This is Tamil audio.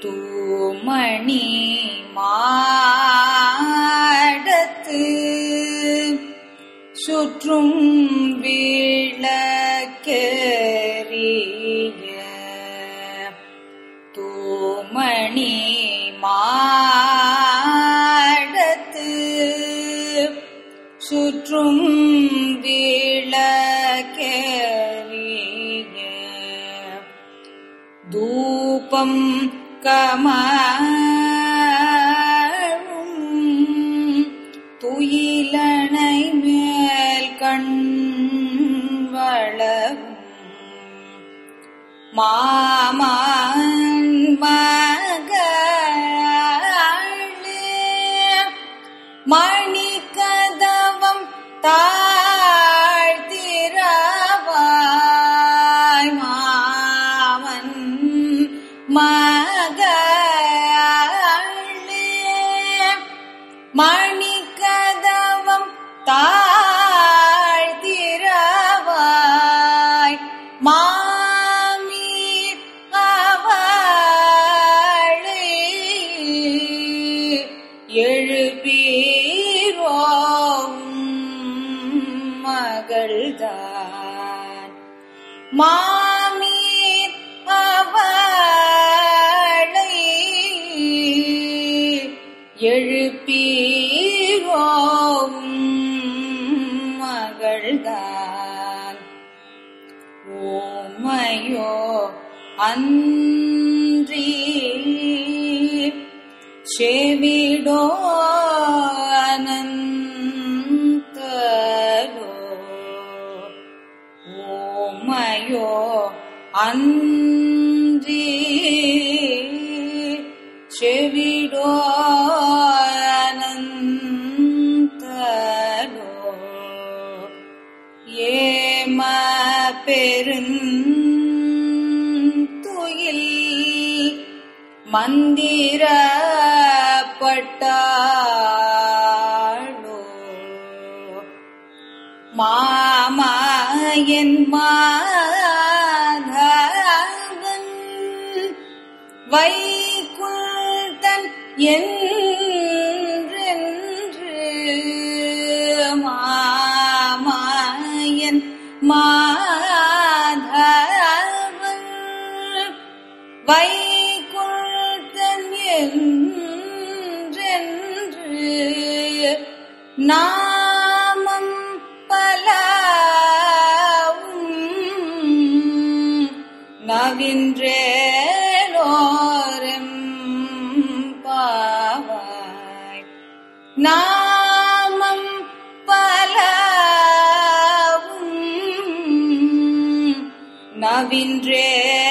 தூமணி மாடத்து சுற்றும் விளக்கெரிய தூமணி மாடத்து சுற்றும் விளக்கெரிய தூபம் கமழும் துயிலனை மேல் கண் வளரும் மாமன் மகளே மணிக்கதவம் தாழ்த்திரவாய் மாமன் மகளே மணிக்கதவம் தாழ்த்திரவாய் மாமீர் அவளே எழுப்பீரோம் மகள்தான் மாமீர் அவளை எழுப்பீரோம் மகள்தான் ஓமையோ அன்றி செவிடோ அனந்தலோ ஓமையோ அன்றி செவிடோ அனந்தலோ ஏம பெருந்துயில் மந்திரப்பட்டாளோ மாமாயன் மாதவன் வைகுந்தன் என்றென்று மாமாயன் மாதவன் வைகுந்தன் என்றென்று நாமம் பலவும் நவின்றேலோரம் பாவாய் நாமம் பலவும் நவின்றே